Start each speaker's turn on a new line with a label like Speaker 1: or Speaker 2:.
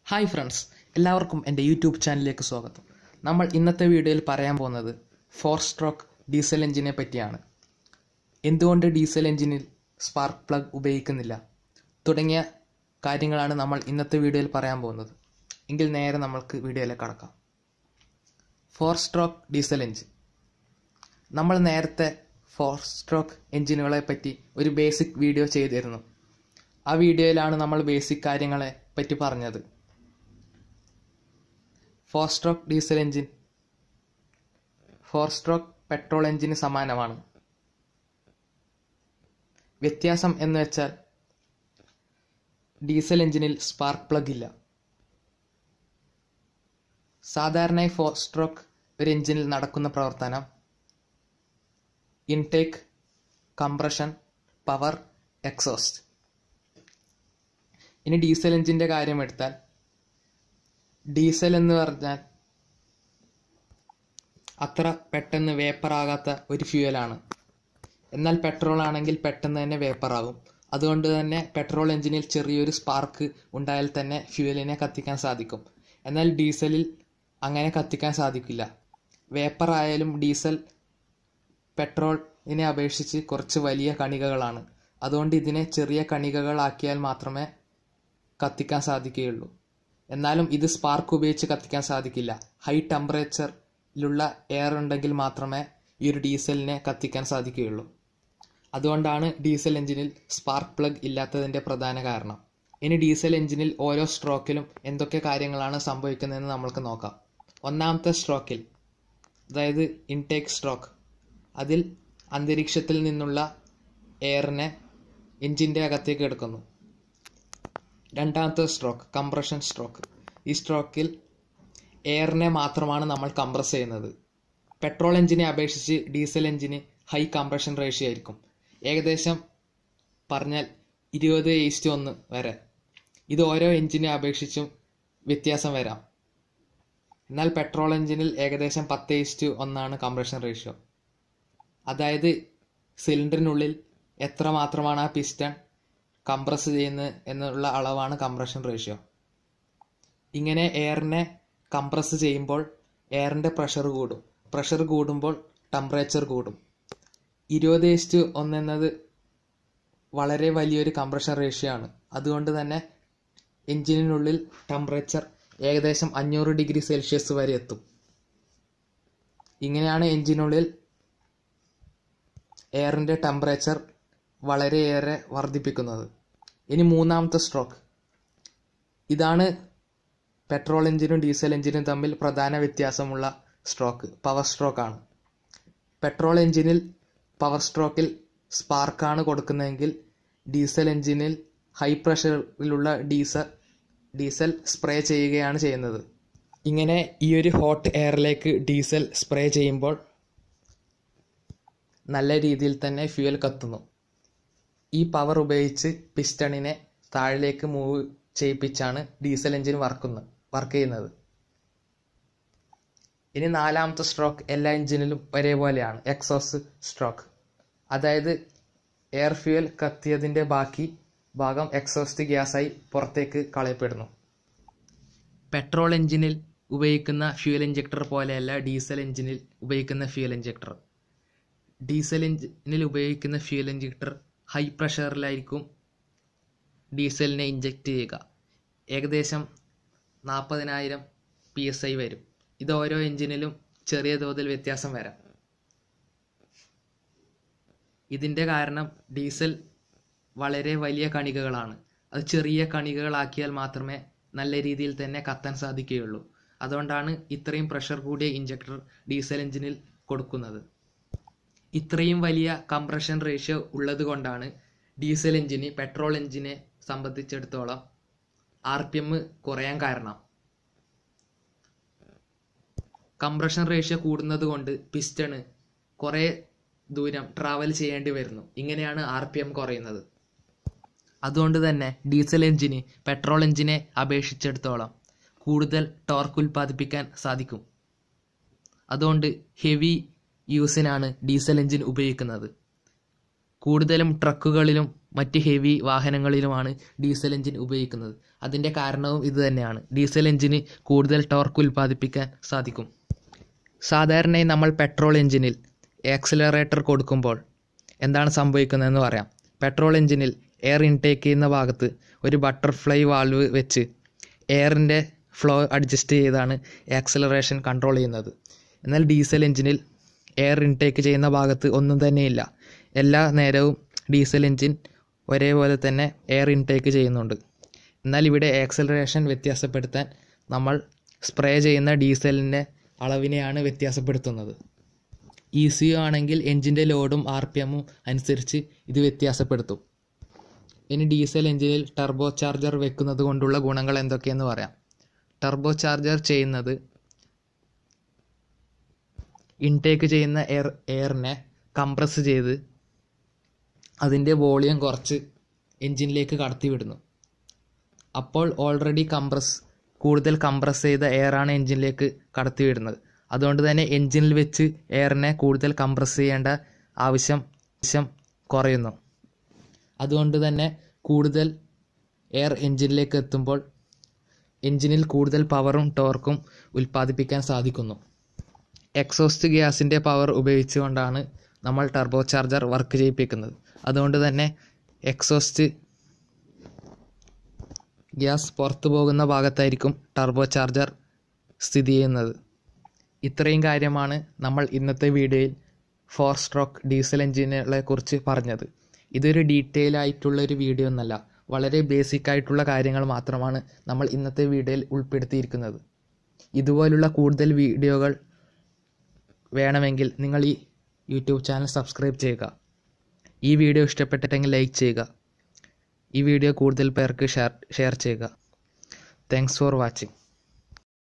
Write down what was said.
Speaker 1: hi friends എല്ലാവർക്കും എൻ്റെ YouTube ചാനലിലേക്ക് സ്വാഗതം നമ്മൾ ഇന്നത്തെ വീഡിയോയിൽ പറയാൻ പോകുന്നത് ഫോർ സ്ട്രോക്ക് ഡീസൽ എഞ്ചിനെ പറ്റിയാണ് എന്തുകൊണ്ട് ഡീസൽ എഞ്ചിനിൽ സ്പാർക്ക് പ്ലഗ് ഉപയോഗിക്കുന്നില്ല തുടങ്ങിയ കാര്യങ്ങളാണ് നമ്മൾ ഇന്നത്തെ വീഡിയോയിൽ പറയാൻ പോകുന്നത് എങ്കിൽ നേരെ നമ്മൾക്ക് വീഡിയോയിലേക്ക് കടക്കാം ഫോർ സ്ട്രോക്ക് ഡീസൽ എഞ്ചിൻ നമ്മൾ നേരത്തെ ഫോർ സ്ട്രോക്ക് എഞ്ചിനുകളെ പറ്റി ഒരു ബേസിക് വീഡിയോ ചെയ്തിരുന്നു ആ വീഡിയോയിലാണ് നമ്മൾ ബേസിക് കാര്യങ്ങളെ പറ്റി പറഞ്ഞത് four stroke diesel engine four stroke petrol എഞ്ചിന് സമാനമാണ് വ്യത്യാസം എന്ന് വെച്ചാൽ ഡീസൽ എഞ്ചിനിൽ സ്പാർക്ക് പ്ലഗ് ഇല്ല സാധാരണയായി ഫോർ സ്ട്രോക്ക് ഒരു എഞ്ചിനിൽ നടക്കുന്ന പ്രവർത്തനം ഇൻടേക്ക് കംപ്രഷൻ പവർ എക്സോസ്റ്റ് ഇനി ഡീസൽ എഞ്ചിൻ്റെ കാര്യം എടുത്താൽ ഡീസൽ എന്ന് പറഞ്ഞാൽ അത്ര പെട്ടെന്ന് വേപ്പറാകാത്ത ഒരു ഫ്യൂവലാണ് എന്നാൽ പെട്രോൾ ആണെങ്കിൽ പെട്ടെന്ന് തന്നെ വേപ്പറാകും അതുകൊണ്ട് തന്നെ പെട്രോൾ എഞ്ചിനിൽ ചെറിയൊരു സ്പാർക്ക് ഉണ്ടായാൽ തന്നെ ഫ്യൂവലിനെ കത്തിക്കാൻ സാധിക്കും എന്നാൽ ഡീസലിൽ അങ്ങനെ കത്തിക്കാൻ സാധിക്കില്ല വേപ്പർ ആയാലും ഡീസൽ പെട്രോളിനെ അപേക്ഷിച്ച് കുറച്ച് വലിയ കണികകളാണ് അതുകൊണ്ട് ഇതിനെ ചെറിയ കണികകളാക്കിയാൽ മാത്രമേ കത്തിക്കാൻ സാധിക്കുകയുള്ളൂ എന്നാലും ഇത് സ്പാർക്ക് ഉപയോഗിച്ച് കത്തിക്കാൻ സാധിക്കില്ല ഹൈ ടെമ്പറേച്ചറിലുള്ള എയർ ഉണ്ടെങ്കിൽ മാത്രമേ ഈ ഒരു ഡീസലിനെ കത്തിക്കാൻ സാധിക്കുകയുള്ളൂ അതുകൊണ്ടാണ് ഡീസൽ എഞ്ചിനിൽ സ്പാർക്ക് പ്ലഗ് ഇല്ലാത്തതിൻ്റെ പ്രധാന കാരണം ഇനി ഡീസൽ എഞ്ചിനിൽ ഓരോ സ്ട്രോക്കിലും എന്തൊക്കെ കാര്യങ്ങളാണ് സംഭവിക്കുന്നതെന്ന് നമ്മൾക്ക് നോക്കാം ഒന്നാമത്തെ സ്ട്രോക്കിൽ അതായത് ഇൻടേക്ക് സ്ട്രോക്ക് അതിൽ അന്തരീക്ഷത്തിൽ നിന്നുള്ള എയറിനെ എഞ്ചിൻ്റെ അകത്തേക്ക് എടുക്കുന്നു രണ്ടാമത്തെ സ്ട്രോക്ക് കംപ്രഷൻ സ്ട്രോക്ക് ഈ സ്ട്രോക്കിൽ എയറിനെ മാത്രമാണ് നമ്മൾ കംപ്രസ് ചെയ്യുന്നത് പെട്രോൾ എഞ്ചിനെ അപേക്ഷിച്ച് ഡീസൽ എഞ്ചിന് ഹൈ കംപ്രഷൻ റേഷ്യോ ആയിരിക്കും ഏകദേശം പറഞ്ഞാൽ ഇരുപത് ഈസ്റ്റ് ഒന്ന് വരെ ഇത് ഓരോ എഞ്ചിനെ അപേക്ഷിച്ചും വ്യത്യാസം വരാം എന്നാൽ പെട്രോൾ എഞ്ചിനിൽ ഏകദേശം പത്ത് ഈസ്റ്റ് ഒന്നാണ് കംപ്രഷൻ റേഷ്യോ അതായത് സിലിണ്ടറിനുള്ളിൽ എത്ര മാത്രമാണ് ആ പിസ്റ്റൺ കംപ്രസ് ചെയ്യുന്നത് എന്നുള്ള അളവാണ് കംപ്രഷൻ റേഷ്യോ ഇങ്ങനെ എയറിനെ കംപ്രസ് ചെയ്യുമ്പോൾ എയറിൻ്റെ പ്രഷർ കൂടും പ്രഷർ കൂടുമ്പോൾ ടെമ്പറേച്ചർ കൂടും ഇരുപത് ഇസ്റ്റ് ഒന്നെന്നത് വളരെ വലിയൊരു കംപ്രഷൻ റേഷ്യോ ആണ് അതുകൊണ്ട് തന്നെ എഞ്ചിനിനുള്ളിൽ ടെമ്പറേച്ചർ ഏകദേശം അഞ്ഞൂറ് ഡിഗ്രി സെൽഷ്യസ് വരെ എത്തും ഇങ്ങനെയാണ് എഞ്ചിനുള്ളിൽ എയറിൻ്റെ ടെമ്പറേച്ചർ വളരെയേറെ വർദ്ധിപ്പിക്കുന്നത് ഇനി മൂന്നാമത്തെ സ്ട്രോക്ക് ഇതാണ് പെട്രോൾ എഞ്ചിനും ഡീസൽ എഞ്ചിനും തമ്മിൽ പ്രധാന വ്യത്യാസമുള്ള സ്ട്രോക്ക് പവർ സ്ട്രോക്കാണ് പെട്രോൾ എഞ്ചിനിൽ പവർ സ്ട്രോക്കിൽ സ്പാർക്കാണ് കൊടുക്കുന്നതെങ്കിൽ ഡീസൽ എഞ്ചിനിൽ ഹൈ പ്രഷറിലുള്ള ഡീസൽ ഡീസൽ സ്പ്രേ ചെയ്യുകയാണ് ചെയ്യുന്നത് ഇങ്ങനെ ഈ ഒരു ഹോട്ട് എയറിലേക്ക് ഡീസൽ സ്പ്രേ ചെയ്യുമ്പോൾ നല്ല രീതിയിൽ തന്നെ ഫ്യൂവൽ കത്തുന്നു ഈ പവർ ഉപയോഗിച്ച് പിസ്റ്റണിനെ താഴിലേക്ക് മൂവ് ചെയ്യിപ്പിച്ചാണ് ഡീസൽ എഞ്ചിൻ വർക്കുന്നത് വർക്ക് ചെയ്യുന്നത് ഇനി നാലാമത്തെ സ്ട്രോക്ക് എല്ലാ എഞ്ചിനിലും ഒരേപോലെയാണ് എക്സോസ് സ്ട്രോക്ക് അതായത് എയർ ഫ്യൂവൽ കത്തിയതിൻ്റെ ബാക്കി ഭാഗം എക്സോസ്റ്റ് ഗ്യാസായി പുറത്തേക്ക് കളയപ്പെടുന്നു പെട്രോൾ എഞ്ചിനിൽ ഉപയോഗിക്കുന്ന ഫ്യൂവൽ ഇഞ്ചക്ടർ പോലെയല്ല ഡീസൽ എഞ്ചിനിൽ ഉപയോഗിക്കുന്ന ഫ്യൂവൽ ഇഞ്ചക്ടർ ഡീസൽ എഞ്ചിനിൽ ഉപയോഗിക്കുന്ന ഫ്യൂവൽ ഇഞ്ചക്ടർ ഹൈ പ്രഷറിലായിരിക്കും ഡീസലിനെ ഇഞ്ചക്റ്റ് ചെയ്യുക ഏകദേശം നാൽപ്പതിനായിരം പി എസ് ഐ വരും ഇത് ഓരോ എഞ്ചിനിലും ചെറിയ തോതിൽ വ്യത്യാസം വരാം ഇതിൻ്റെ കാരണം ഡീസൽ വളരെ വലിയ കണികകളാണ് അത് ചെറിയ കണികകളാക്കിയാൽ മാത്രമേ നല്ല രീതിയിൽ തന്നെ കത്താൻ സാധിക്കുകയുള്ളൂ അതുകൊണ്ടാണ് ഇത്രയും പ്രഷർ കൂടിയ ഇഞ്ചക്ടർ ഡീസൽ എഞ്ചിനിൽ കൊടുക്കുന്നത് ഇത്രയും വലിയ കംപ്രഷൻ റേഷ്യോ ഉള്ളത് കൊണ്ടാണ് ഡീസൽ എഞ്ചിന് പെട്രോൾ എഞ്ചിനെ സംബന്ധിച്ചിടത്തോളം ആർ പി എം കുറയാൻ കാരണം കംപ്രഷൻ റേഷ്യോ കൂടുന്നത് കൊണ്ട് പിസ്റ്റണ് കുറേ ദൂരം ട്രാവൽ ചെയ്യേണ്ടി വരുന്നു ഇങ്ങനെയാണ് ആർ പി എം കുറയുന്നത് അതുകൊണ്ട് തന്നെ ഡീസൽ എഞ്ചിന് പെട്രോൾ എഞ്ചിനെ അപേക്ഷിച്ചിടത്തോളം കൂടുതൽ ടോർക്ക് ഉൽപ്പാദിപ്പിക്കാൻ സാധിക്കും അതുകൊണ്ട് ഹെവി യൂസിനാണ് ഡീസൽ എഞ്ചിൻ ഉപയോഗിക്കുന്നത് കൂടുതലും ട്രക്കുകളിലും മറ്റ് ഹെവി വാഹനങ്ങളിലുമാണ് ഡീസൽ എഞ്ചിൻ ഉപയോഗിക്കുന്നത് അതിൻ്റെ കാരണവും ഇത് തന്നെയാണ് ഡീസൽ എഞ്ചിന് കൂടുതൽ ടോർക്ക് ഉൽപ്പാദിപ്പിക്കാൻ സാധിക്കും സാധാരണയായി നമ്മൾ പെട്രോൾ എഞ്ചിനിൽ ആക്സിലറേറ്റർ കൊടുക്കുമ്പോൾ എന്താണ് സംഭവിക്കുന്നതെന്ന് പറയാം പെട്രോൾ എഞ്ചിനിൽ എയർ ഇൻടേക്ക് ചെയ്യുന്ന ഭാഗത്ത് ഒരു ബട്ടർഫ്ലൈ വാൾവ് വെച്ച് എയറിൻ്റെ ഫ്ലോ അഡ്ജസ്റ്റ് ചെയ്താണ് ആക്സിലറേഷൻ കൺട്രോൾ ചെയ്യുന്നത് എന്നാൽ ഡീസൽ എഞ്ചിനിൽ എയർ ഇൻടേക്ക് ചെയ്യുന്ന ഭാഗത്ത് ഒന്നും തന്നെയില്ല എല്ലാ നേരവും ഡീസൽ എഞ്ചിൻ ഒരേപോലെ തന്നെ എയർ ഇൻടേക്ക് ചെയ്യുന്നുണ്ട് എന്നാൽ ഇവിടെ ആക്സിലറേഷൻ വ്യത്യാസപ്പെടുത്താൻ നമ്മൾ സ്പ്രേ ചെയ്യുന്ന ഡീസലിൻ്റെ അളവിനെയാണ് വ്യത്യാസപ്പെടുത്തുന്നത് ഇ സി യു ആണെങ്കിൽ എഞ്ചിൻ്റെ ലോഡും ആർ പി എമ്മും അനുസരിച്ച് ഇത് വ്യത്യാസപ്പെടുത്തും ഇനി ഡീസൽ എഞ്ചിനിൽ ടർബോ ചാർജർ വെക്കുന്നത് കൊണ്ടുള്ള ഗുണങ്ങൾ എന്തൊക്കെയെന്ന് പറയാം ടർബോ ചാർജർ ചെയ്യുന്നത് ഇൻടേക്ക് ചെയ്യുന്ന എയർ എയറിനെ കംപ്രസ് ചെയ്ത് അതിൻ്റെ വോളിയം കുറച്ച് എൻജിനിലേക്ക് കടത്തി വിടുന്നു അപ്പോൾ ഓൾറെഡി കംപ്രസ് കൂടുതൽ കംപ്രസ് ചെയ്ത എയറാണ് എൻജിനിലേക്ക് കടത്തി വിടുന്നത് അതുകൊണ്ട് തന്നെ എൻജിനിൽ വെച്ച് എയറിനെ കൂടുതൽ കംപ്രസ് ചെയ്യേണ്ട ആവശ്യം ആവശ്യം കുറയുന്നു അതുകൊണ്ട് തന്നെ കൂടുതൽ എയർ എൻജിനിലേക്ക് എത്തുമ്പോൾ എൻജിനിൽ കൂടുതൽ പവറും ടോർക്കും ഉൽപ്പാദിപ്പിക്കാൻ സാധിക്കുന്നു എക്സോസ്റ്റ് ഗ്യാസിൻ്റെ പവർ ഉപയോഗിച്ചുകൊണ്ടാണ് നമ്മൾ ടർബോ ചാർജർ വർക്ക് ചെയ്യിപ്പിക്കുന്നത് അതുകൊണ്ട് തന്നെ എക്സോസ്റ്റ് ഗ്യാസ് പുറത്തു പോകുന്ന ഭാഗത്തായിരിക്കും ടർബോ ചാർജർ സ്ഥിതി ചെയ്യുന്നത് ഇത്രയും കാര്യമാണ് നമ്മൾ ഇന്നത്തെ വീഡിയോയിൽ ഫോർ സ്ട്രോക്ക് ഡീസൽ എഞ്ചിനുകളെ കുറിച്ച് പറഞ്ഞത് ഇതൊരു ഡീറ്റെയിൽ ആയിട്ടുള്ള ഒരു വീഡിയോ ഒന്നല്ല വളരെ ബേസിക് ആയിട്ടുള്ള കാര്യങ്ങൾ മാത്രമാണ് നമ്മൾ ഇന്നത്തെ വീഡിയോയിൽ ഉൾപ്പെടുത്തിയിരിക്കുന്നത് ഇതുപോലുള്ള കൂടുതൽ വീഡിയോകൾ വേണമെങ്കിൽ നിങ്ങൾ ഈ യൂട്യൂബ് ചാനൽ സബ്സ്ക്രൈബ് ചെയ്യുക ഈ വീഡിയോ ഇഷ്ടപ്പെട്ടിട്ടെങ്കിൽ ലൈക്ക് ചെയ്യുക ഈ വീഡിയോ കൂടുതൽ പേർക്ക് ഷെയർ ഷെയർ ചെയ്യുക താങ്ക്സ് ഫോർ വാച്ചിങ്